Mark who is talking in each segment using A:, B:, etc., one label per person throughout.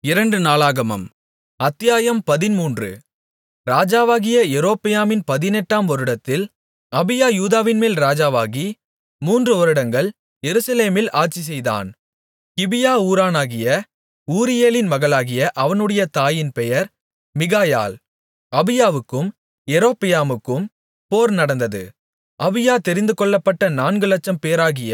A: இரண்டு நாளாகமம் அத்தியாயம் பதிமூன்று ராஜாவாகிய யெரொபெயாமின் பதினெட்டாம் வருடத்தில் அபியா யூதாவின்மேல் ராஜாவாகி மூன்று வருடங்கள் எருசலேமில் ஆட்சிசெய்தான் கிபியா ஊரானாகிய ஊரியேலின் மகளாகிய அவனுடைய தாயின் பெயர் மிகாயாள் அபியாவுக்கும் யெரொபெயாமுக்கும் போர் நடந்தது அபியா தெரிந்துகொள்ளப்பட்ட நான்கு லட்சம் பேராகிய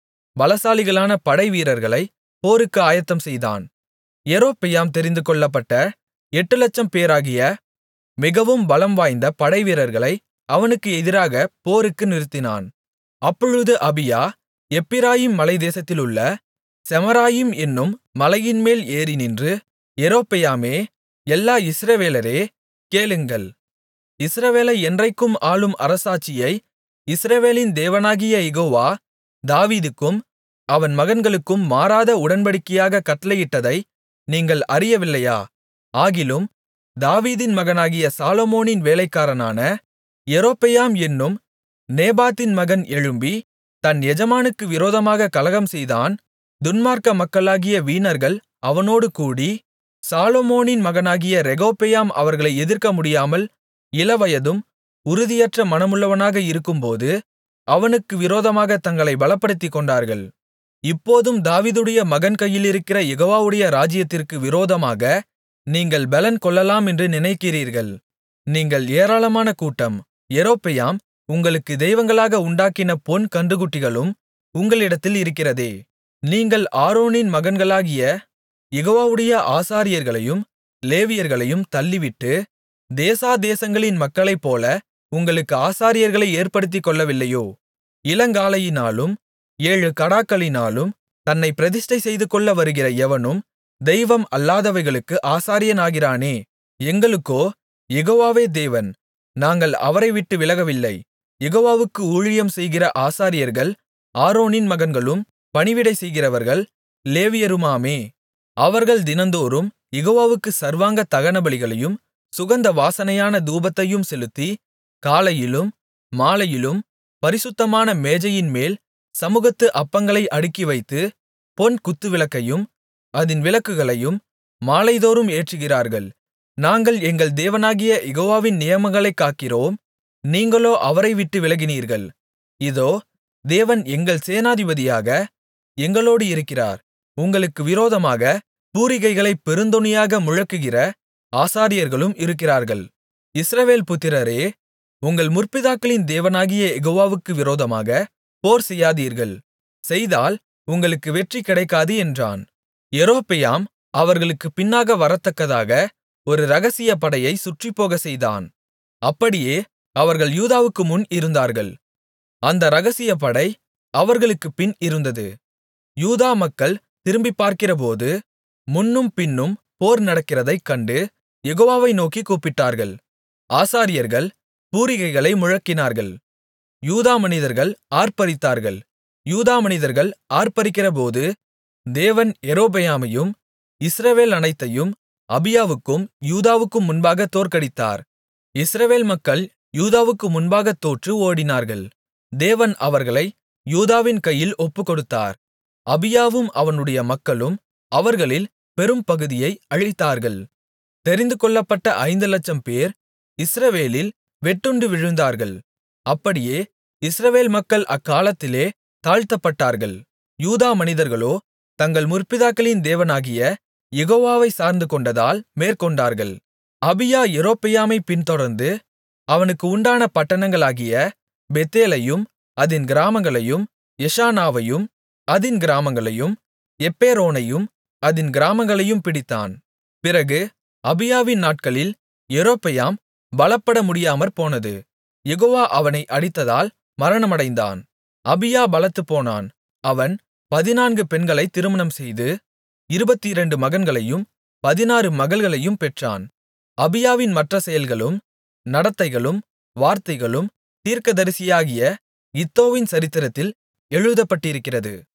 A: பலசாலிகளான படைவீரர்களைப் போருக்கு ஆயத்தம்செய்தான் யெரொபெயாம் தெரிந்துகொள்ளப்பட்ட எட்டு லட்சம் பேராகிய மிகவும் பலம்வாய்ந்த படைவீரர்களை அவனுக்கு எதிராகப் போருக்கு நிறுத்தினான் அப்பொழுது அபியா எப்பிராயீம் மலைத்தேசத்திலுள்ள செமராயிம் என்னும் மலையின்மேல் ஏறி நின்று யெரொபெயாமே எல்லா இஸ்ரவேலரே கேளுங்கள் இஸ்ரவேலை என்றைக்கும் ஆளும் அரசாட்சியை இஸ்ரவேலின் தேவனாகிய யெகோவா தாவீதுக்கும் அவன் மகன்களுக்கும் மாறாத உடன்படிக்கையாகக் கட்டளையிட்டதை நீங்கள் அறியவில்லையா ஆகிலும் தாவீதின் மகனாகிய சாலொமோனின் வேலைக்காரனான யெரொபெயாம் என்னும் நேபாத்தின் மகன் எழும்பி தன் எஜமானுக்கு விரோதமாகக் கலகம்செய்தான் துன்மார்க்க மக்களாகிய வீணர்கள் அவனோடு கூடி சாலொமோனின் மகனாகிய ரெகொபெயாம் அவர்களை எதிர்க்கமுடியாமல் இளவயதும் உறுதியற்ற மனமுள்ளவனாக இருக்கும்போது அவனுக்கு விரோதமாகத் தங்களைப் பலப்படுத்திக்கொண்டார்கள் இப்போதும் தாவீதுடைய மகன் கையிலிருக்கிற யெகோவாவுடைய ராஜ்ஜியத்திற்கு விரோதமாக நீங்கள் பெலன் கொள்ளலாமென்று நினைக்கிறீர்கள் நீங்கள் ஏராளமான கூட்டம் யெரொபெயாம் உங்களுக்கு தெய்வங்களாக உண்டாக்கின பொன் கன்றுக்குட்டிகளும் உங்களிடத்தில் இருக்கிறதே நீங்கள் ஆரோனின் மகன்களாகிய யெகோவாவுடைய ஆசாரியர்களையும் லேவியர்களையும் தள்ளிவிட்டு தேசாதேசங்களின் மக்களைப்போல உங்களுக்கு ஆசாரியர்களை ஏற்படுத்திக்கொள்ளவில்லையோ இளங்காளையினாலும் ஏழு கடாக்களினாலும் தன்னைப் பிரதிஷ்டை செய்துகொள்ள வருகிற எவனும் தெய்வம் அல்லாதவைகளுக்கு ஆசாரியனாகிறானே எங்களுக்கோ யெகோவாவே தேவன் நாங்கள் அவரை விட்டு விலகவில்லை யெகோவாவுக்கு ஊழியம் செய்கிற ஆசாரியர்கள் ஆரோனின் மகன்களும் பணிவிடை செய்கிறவர்கள் லேவியருமாமே அவர்கள் தினந்தோறும் யெகோவாவுக்கு சர்வாங்க தகனபலிகளையும் சுகந்த வாசனையான தூபத்தையும் செலுத்தி காலையிலும் மாலையிலும் பரிசுத்தமான மேஜையின்மேல் சமுகத்து அப்பங்களை அடுக்கிவைத்து பொன் குத்துவிளக்கையும் அதின் விளக்குகளையும் மாலைதோறும் ஏற்றுகிறார்கள் நாங்கள் எங்கள் தேவனாகிய யெகோவாவின் நியமங்களைக் காக்கிறோம் நீங்களோ அவரை விட்டு விலகினீர்கள் இதோ தேவன் எங்கள் சேனாதிபதியாக எங்களோடு இருக்கிறார் உங்களுக்கு விரோதமாக பூரிகைகளைப் பெருந்தொனியாக முழக்குகிற ஆசாரியர்களும் இருக்கிறார்கள் இஸ்ரவேல் புத்திரரே உங்கள் முற்பிதாக்களின் தேவனாகிய யெகோவாவுக்கு விரோதமாக போர் செய்யாதீர்கள் செய்தால் உங்களுக்கு வெற்றி கிடைக்காது என்றான் யெரொபெயாம் அவர்களுக்குப் பின்னாக வரத்தக்கதாக ஒரு இரகசிய படையை சுற்றிப்போகச் செய்தான் அப்படியே அவர்கள் யூதாவுக்கு முன் இருந்தார்கள் அந்த இரகசிய படை அவர்களுக்குப் பின் இருந்தது யூதா மக்கள் திரும்பிப் பார்க்கிறபோது முன்னும் பின்னும் போர் நடக்கிறதைக் கண்டு யெகோவாவை நோக்கிக் கூப்பிட்டார்கள் ஆசாரியர்கள் பூரிகைகளை முழக்கினார்கள் யூதா மனிதர்கள் ஆர்ப்பரித்தார்கள் யூதா மனிதர்கள் ஆர்ப்பரிக்கிறபோது தேவன் யெரொபெயாமையும் இஸ்ரவேல் அனைத்தையும் அபியாவுக்கும் யூதாவுக்கும் முன்பாக தோற்கடித்தார் இஸ்ரவேல் மக்கள் யூதாவுக்கு முன்பாகத் தோற்று ஓடினார்கள் தேவன் அவர்களை யூதாவின் கையில் ஒப்புக்கொடுத்தார் அபியாவும் அவனுடைய மக்களும் அவர்களில் பெரும் பகுதியை அழித்தார்கள் தெரிந்துகொள்ளப்பட்ட ஐந்து லட்சம் பேர் இஸ்ரவேலில் வெட்டுண்டு விழுந்தார்கள் அப்படியே இஸ்ரவேல் மக்கள் அக்காலத்திலே தாழ்த்தப்பட்டார்கள் யூதா மனிதர்களோ தங்கள் முற்பிதாக்களின் தேவனாகிய யெகோவாவை சார்ந்துகொண்டதால் மேற்கொண்டார்கள் அபியா யெரொபெயாமைப் பின்தொடர்ந்து அவனுக்கு உண்டான பட்டணங்களாகிய பெத்தேலையும் அதின் கிராமங்களையும் எஷானாவையும் அதின் கிராமங்களையும் எப்பேரோனையும் அதின் கிராமங்களையும் பிடித்தான் பிறகு அபியாவின் நாட்களில் யெரொபெயாம் பலப்பட முடியாமற்போனது யெகோவா அவனை அடித்ததால் மரணமடைந்தான் அபியா பலத்துப்போனான் அவன் பதினான்கு பெண்களைத் திருமணம் செய்து இருபத்திரண்டு மகன்களையும் பதினாறு மகள்களையும் பெற்றான் அபியாவின் மற்ற செயல்களும் நடத்தைகளும் வார்த்தைகளும் தீர்க்கதரிசியாகிய இத்தோவின் சரித்திரத்தில் எழுதப்பட்டிருக்கிறது